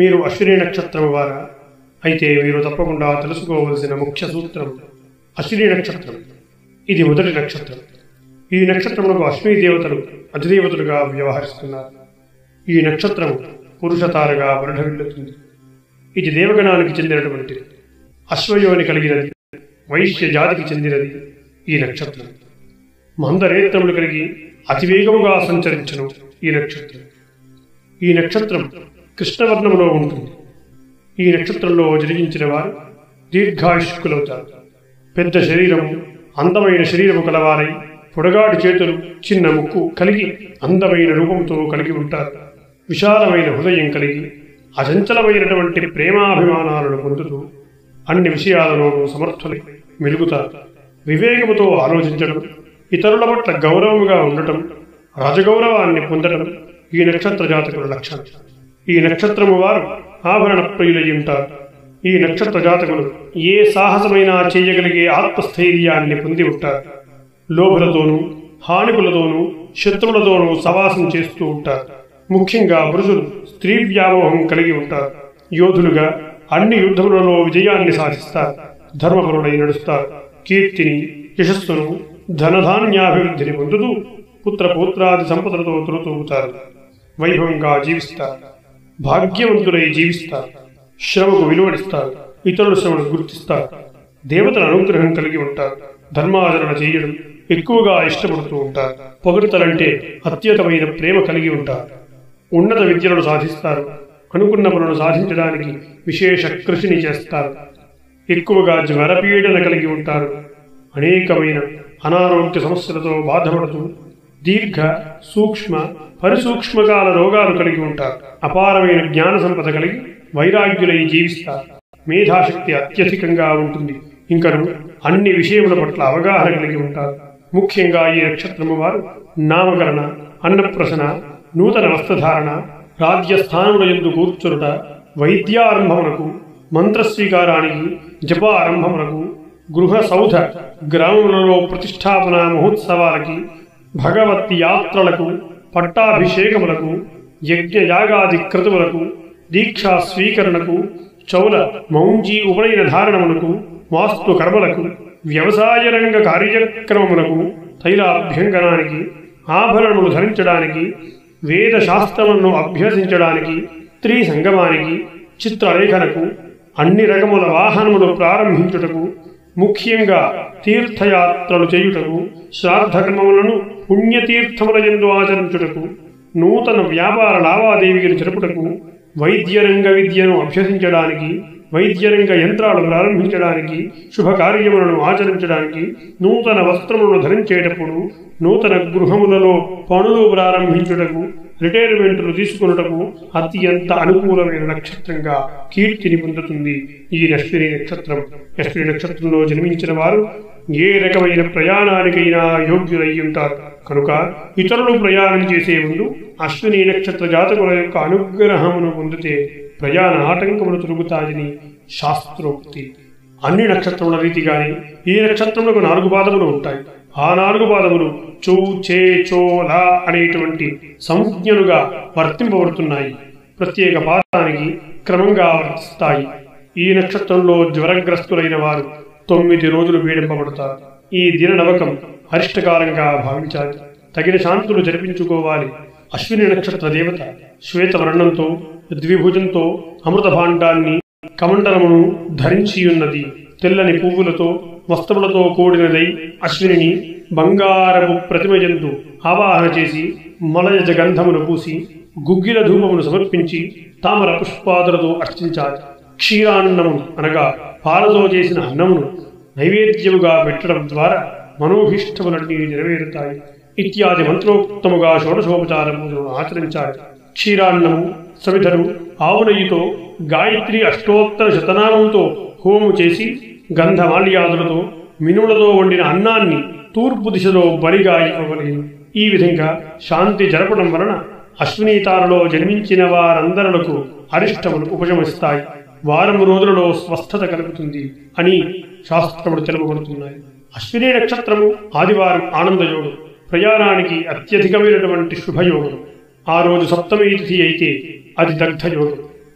మీరు అశ్విని నక్షత్రం వారా అయితే మీరు తప్పకుండా తెలుసుకోవలసిన ముఖ్య సూత్రం అశ్విని నక్షత్రం ఇది మొదటి నక్షత్రం ఈ నక్షత్రములకు అశ్విని దేవతలు అధిదేవతలుగా వ్యవహరిస్తున్నారు ఈ నక్షత్రం పురుషతారగా పరిఢవిల్లుతుంది ఇది దేవగణానికి చెందినటువంటిది అశ్వయోని కలిగినది వైశ్య జాతికి చెందినది ఈ నక్షత్రం మందరేత్రములు కలిగి అతివేగముగా సంచరించను ఈ నక్షత్రం ఈ నక్షత్రం కృష్ణవర్ణములో ఉంటుంది ఈ నక్షత్రంలో జన్మించిన వారు దీర్ఘాయుష్కులవుతారు పెద్ద శరీరము అందమైన శరీరము కలవారై పొడగాటి చేతులు చిన్న ముక్కు కలిగి అందమైన రూపంతో కలిగి ఉంటారు విశాలమైన హృదయం కలిగి అచంచలమైనటువంటి ప్రేమాభిమానాలను పొందుతూ అన్ని విషయాలలోనూ సమర్థులై మెలుగుతారు వివేకముతో ఆలోచించడం ఇతరుల పట్ల గౌరవముగా ఉండటం రాజగౌరవాన్ని పొందడం ఈ నక్షత్ర జాతకుల లక్షణం ఈ నక్షత్రము వారు ఆభరణ ప్రియులై ఉంటారు ఈ నక్షత్ర జాతకులు ఏ సాహసమైనా చేయగలిగే ఆత్మస్థైర్యాన్ని పొంది ఉంటారు లోభులతోనూ హానికులతోనూ శత్రువులతోనూ సవాసం చేస్తూ ఉంటారు ముఖ్యంగా పురుషులు స్త్రీ వ్యామోహం కలిగి ఉంటారు యోధులుగా అన్ని యుద్ధములలో విజయాన్ని సాధిస్తారు ధర్మపరుడై నడుస్తారు కీర్తిని యశస్సును ధనధాన్యాభివృద్ధిని పొందుతూ పుత్ర పుత్రాది సంపదలతో తులతూగుతారు వైభవంగా జీవిస్తారు భాగ్యవంతులై జీవిస్తారు శ్రమకు విలువడిస్తారు ఇతరుల శ్రమను గుర్తిస్తారు దేవతల అనుగ్రహం కలిగి ఉంటారు ధర్మాచరణ చేయడం ఎక్కువగా ఇష్టపడుతూ ఉంటారు పొగడతలంటే అత్యతమైన ప్రేమ కలిగి ఉంటారు ఉన్నత విద్యలను సాధిస్తారు అనుకున్న పనులను సాధించడానికి విశేష కృషిని చేస్తారు ఎక్కువగా జ్వరపీడన కలిగి ఉంటారు అనేకమైన అనారోగ్య సమస్యలతో బాధపడుతూ దీర్ఘ సూక్ష్మ పరిసూక్ష్మకాల రోగాలు కలిగి ఉంటారు అపారమైన జ్ఞాన సంపద కలిగి వైరాగ్యులై జీవిస్తారు మేధాశక్తి అత్యధికంగా ఉంటుంది ఇంకను అన్ని విషయముల పట్ల అవగాహన కలిగి ఉంటారు ముఖ్యంగా ఈ నక్షత్రము వారు నామకరణ అన్నప్రసన నూతన వస్త్రధారణ రాజ్యస్థానముల ఎందు కూర్చునుట వైద్యారంభమునకు మంత్రస్వీకారానికి జపారంభమునకు గృహ సౌధ గ్రామములలో ప్రతిష్టాపన మహోత్సవాలకి భగవత్ యాత్రలకు పట్టాభిషేకములకు యజ్ఞ యాగాది క్రతువులకు దీక్షా స్వీకరణకు చౌల మౌంజీ ఉపనయన ధారణములకు వాస్తు కర్మలకు వ్యవసాయ రంగ కార్యక్రమములకు తైలాభ్యంగనానికి ఆభరణములు ధరించడానికి వేద శాస్త్రములను అభ్యసించడానికి స్త్రీ సంగమానికి చిత్రలేఖనకు అన్ని రకముల వాహనములు ప్రారంభించుటకు ముఖ్యంగా తీర్థయాత్రలు చేయుటకు శ్రాద్ధకర్మములను పుణ్యతీర్థముల ఎందు ఆచరించుటకు నూతన వ్యాపార లావాదేవీలు జరుపుటకు వైద్యరంగ విద్యను అభ్యసించడానికి వైద్యరంగ యంత్రాలు ప్రారంభించడానికి శుభకార్యములను ఆచరించడానికి నూతన వస్త్రములను ధరించేటప్పుడు నూతన గృహములలో పనులు ప్రారంభించుటకు రిటైర్మెంట్లు తీసుకున్నటకు అత్యంత అనుకూలమైన నక్షత్రంగా కీర్తిని పొందుతుంది ఈ అశ్విని నక్షత్రం అశ్విని నక్షత్రంలో జన్మించిన వారు ఏ రకమైన ప్రయాణానికైనా యోగ్యులై ఉంటారు కనుక ఇతరులు ప్రయాణం చేసే ముందు అశ్విని నక్షత్ర జాతకుల యొక్క అనుగ్రహమును పొందితే ప్రయాణ ఆటంకములు తొలుగుతాయని శాస్త్రోక్తి అన్ని నక్షత్రముల రీతిగానే ఈ నక్షత్రములకు నాలుగు పాదములు ఉంటాయి ఆ నాలుగు పాదములు చూ చే చో లా అనేటువంటి సంజ్ఞలుగా వర్తింపబడుతున్నాయి ప్రత్యేక పాదానికి క్రమంగా వర్తిస్తాయి ఈ నక్షత్రంలో జ్వరగ్రస్తులైన వారు తొమ్మిది రోజులు పీడింపబడతారు ఈ దిన నవకం అరిష్టకాలంగా భావించాలి తగిన శాంతులు జరిపించుకోవాలి అశ్విని నక్షత్ర దేవత శ్వేతవర్ణంతో ద్విభుజంతో అమృత భాండాన్ని కమండలమును ధరించి ఉన్నది తెల్లని పువ్వులతో వస్త్రములతో కూడినదై అశ్విని బంగారపు ప్రతిమయందు ఆవాహన చేసి మలయజ గంధమును పూసి గుగ్గిల ధూపమును సమర్పించి తామర పుష్పాదులతో అర్చించాలి క్షీరాన్నము అనగా పాలతో చేసిన అన్నమును నైవేద్యముగా పెట్టడం ద్వారా మనోభీష్టములన్నీ నెరవేరుతాయి ఇత్యాది మంత్రోక్తముగా షోడశోపచార పూజను ఆచరించాలి క్షీరాన్నము సవిధరు ఆవు నెయ్యితో గాయత్రి అష్టోత్తర శతనామంతో హోము చేసి గంధమాల్యాదులతో మినుములతో వండిన అన్నాన్ని తూర్పు దిశలో బలిగా ఇవ్వవలేను ఈ విధంగా శాంతి జరపడం వలన అశ్వినీతారలో జన్మించిన వారందరులకు అరిష్టములు ఉపశమిస్తాయి వారము రోజులలో స్వస్థత కలుగుతుంది అని శాస్త్రములు తెలుపబడుతున్నాయి అశ్విని నక్షత్రము ఆదివారం ఆనందయోగం ప్రయాణానికి అత్యధికమైనటువంటి శుభయోగం ఆ రోజు సప్తమి తిథి అయితే అది దగ్ధయోగం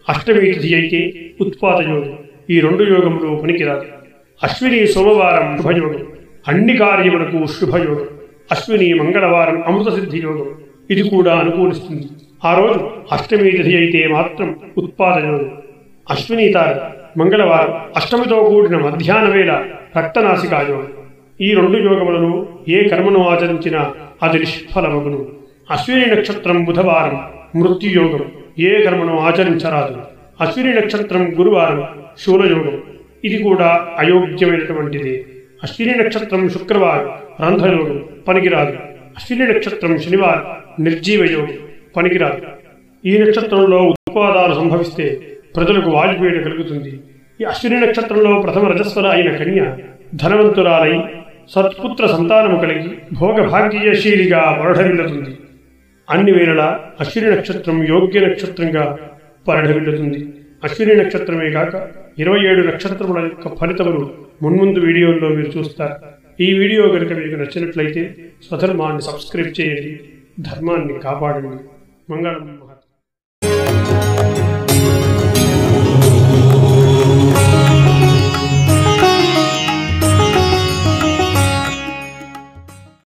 అష్టమి తిథి అయితే ఉత్పాద యోగం ఈ రెండు యోగములు పనికిరాదు అశ్విని సోమవారం శుభయోగం అన్ని కార్యములకు శుభయోగం అశ్విని మంగళవారం అమృత సిద్ధి యోగం ఇది కూడా అనుకూలిస్తుంది ఆ రోజు అష్టమి తిథి అయితే మాత్రం ఉత్పాద యోగం అశ్విని తార మంగళవారం అష్టమితో కూడిన మధ్యాహ్న వేళ రక్తనాసికా యోగం ఈ రెండు యోగములను ఏ కర్మను ఆచరించినా అది నిష్ఫలమగును అశ్విని నక్షత్రం బుధవారం మృత్యుయోగం ఏ కర్మను ఆచరించరాదు అశ్విని నక్షత్రం గురువారం శూలయోగం ఇది కూడా అయోగ్యమైనటువంటిది అశ్విని నక్షత్రం శుక్రవారం రంధ్రయోగం పనికిరాదు అశ్విని నక్షత్రం శనివారం నిర్జీవ యోగం పనికిరాదు ఈ నక్షత్రంలో ఉత్పాదాలు సంభవిస్తే ప్రజలకు వాయుపీడ కలుగుతుంది ఈ అశ్విని నక్షత్రంలో ప్రథమ రజస్వర అయిన కన్య ధనవంతురాలై సత్పుత్ర సంతానము కలిగి భోగభాగ్యశీలిగా వరఢవిల్లుతుంది అన్ని వేళలా అశ్విని నక్షత్రం యోగ్య నక్షత్రంగా పరిఢవిల్లుతుంది అశ్విని నక్షత్రమే కాక ఇరవై ఏడు నక్షత్రముల యొక్క ఫలితములు మున్ముందు వీడియోల్లో మీరు చూస్తారు ఈ వీడియో కనుక మీకు నచ్చినట్లయితే స్వధర్మాన్ని సబ్స్క్రైబ్ చేయండి ధర్మాన్ని కాపాడండి మంగళం మహత్